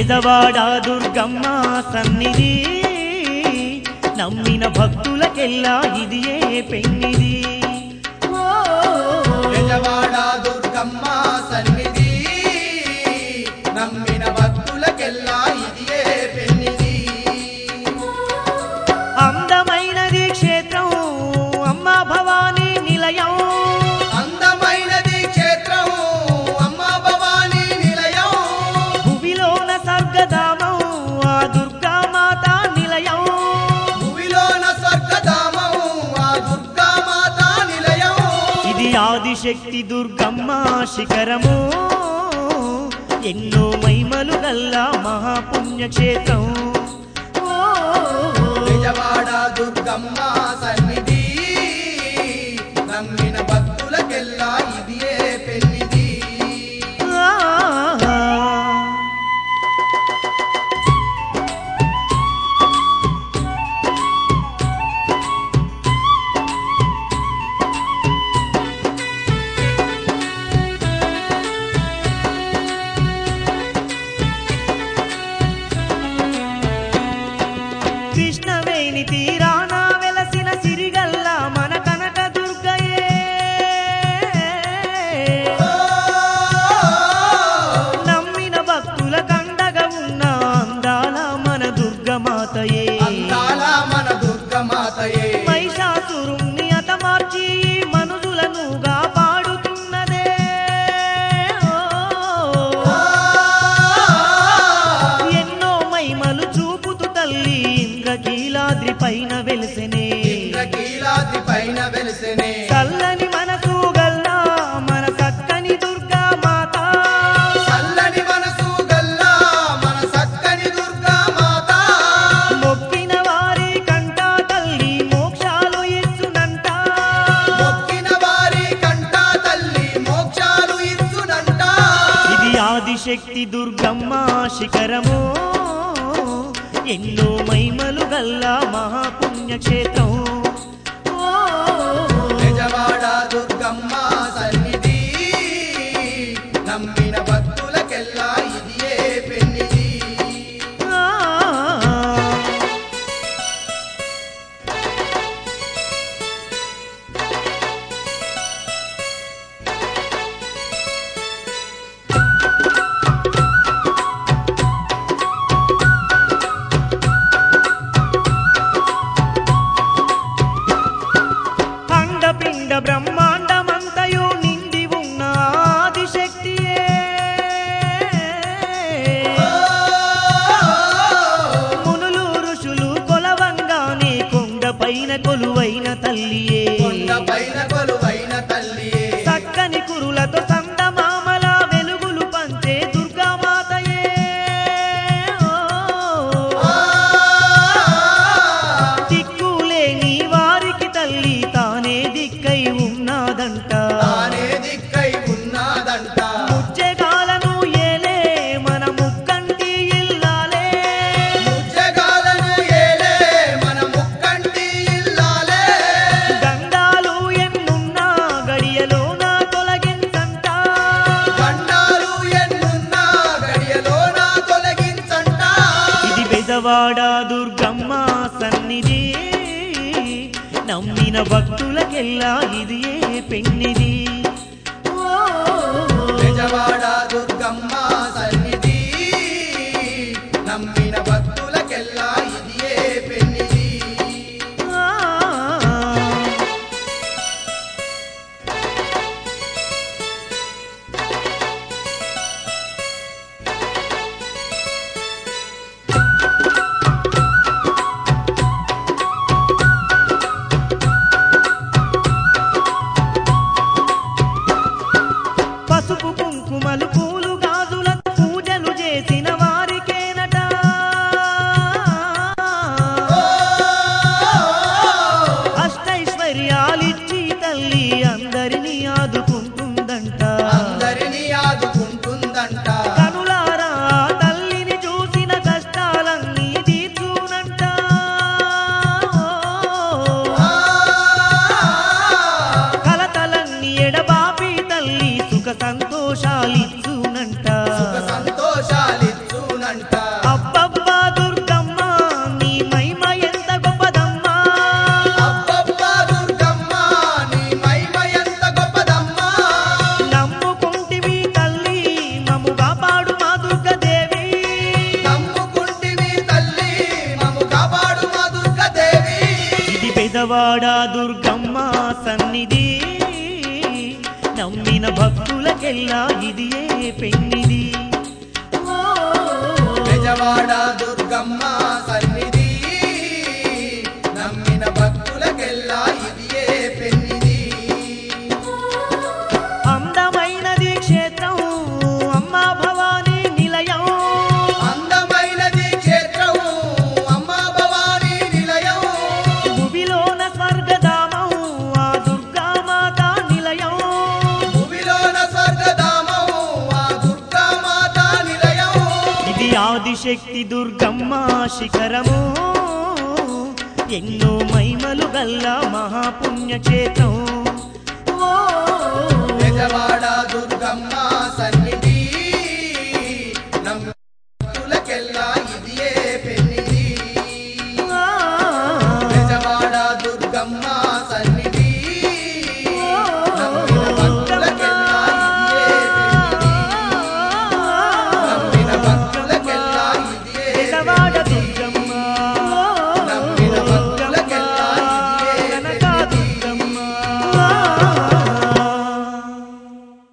బెదవాడ దుర్గమ్మ సన్నిధి నమ్మిన భక్తులకెల్లా ఇది ఏ పెన్నిది ఓ, బెజవాడ దుర్గమ్మ సన్నిధి నమ్మిన భక్తులకెల్లా ఇది ఏ పెన్నిది అందమైనది క్షేత్రం అమ్మ భవానీ నిలయం అందమైనది క్షేత్రం అమ్మ భవానీ నిలయం భువిలోన స్వర్గధామం ఆ దుర్గామాత నిలయం భూమిలోన స్వర్గధామం ఆ దుర్గామాత నిలయం ఇది ఆదిశక్తి దుర్గమ్మ శిఖరము ఎన్నో మైమలు గల్లా మహాపుణ్యక్షేత్రం ఓ, బెజవాడ దుర్గమ్మ సన్నిధి నమ్మిన భక్తులకెల్లా ఇది ఏ పెన్నిది ఆ. కృష్ణవేణి తీరాన వెలసిన సిరిగల్ల మన కనక దుర్గయే నమ్మిన భక్తుల కండగా ఉన్న అందాల మన దుర్గమాతయే అందాల మన దుర్గమాతయే మహిషాసురుణ్ణి అతమార్చి మనుషులను కాపాడుతున్నదే ఓ. ఎన్నో మైమలు చూపుతూ తల్లి ఇంద్రకీలాద్రి పైన వెలిసెనే ఇంద్రకీలాద్రి పైన వెలిసెనే చల్లని మనసు గల్లా మన చక్కని దుర్గా మాత చల్లని మనసు గల్లా మన సక్కని దుర్గామాత మొక్కిన వారి కంట తల్లి మోక్షాలు ఇచ్చునంట మొక్కిన వారి కంట తల్లి మోక్షాలు ఇచ్చునంట ఇది ఆదిశక్తి దుర్గమ్మ శిఖరము ఎన్నో మైమలు గల్లా మహాపుణ్యక్షేత్రం ఓ, బెజవాడ దుర్గమ్మ సన్నిధి నమ్మిన భక్తులకెల్లా ఇది ఏ పెన్నిది ఆ. అండపిండ బ్రహ్మాండమంతయు నిండి ఉన్న ఆదిశక్తియే మునులు ఋషులు కొలవంగానే కొండ పైన కొలువైన తల్లియే కొండ పైన కొలువైన తల్లియే చక్కని కురులతో సందమామల వెలుగులు పంచే దుర్గామాతయే ఓ. దిక్కులేని వారికి తల్లి తానే దిక్కై ఉన్నాదంట తానే దిక్కై ఉన్నాదంట ముజ్జగాలను ఏలే మన ముక్కంటి ఇల్లాలే ముజ్జగాలను ఏలే మన ముక్కంటి ఇల్లాలే గండాలు ఎన్నున్నా గడియలోన తొలగించంట గండాలు ఎన్నున్నా గడియలోన తొలగించంట ఇది బెదవాడ దుర్గమ్మ సన్నిధి నమ్మిన భక్తులకెల్లా ఇది ఏ పెన్నిది ఓ. బెజవాడ దుర్గమ్మ సన్నిధి నమ్మిన భక్తులకెల్లా ఇది ఏ పెన్నిది ఆ. బెజవాడ దుర్గమ్మ సన్నిధి నమ్మిన భక్తులకెల్లా ఇది ఏ పెన్నిది ఓ, బెజవాడ దుర్గమ్మ సన్నిధి నమ్మిన భక్తులకెల్లా ఇది ఏ పెన్నిది అందమైనది క్షేత్రం అమ్మ భవానీ నిలయం అందమైనది క్షేత్రం అమ్మా భవానీ నిలయం భువిలోన స్వర్గధామం ఆ దుర్గామాత నిలయం భూమిలోన స్వర్గధామం ఆ దుర్గామాత నిలయం ఇది ఆదిశక్తి దుర్గమ్మ శిఖరము ఎన్నో మైమలు గల్ల మహాపుణ్యక్షేత్రం ఓ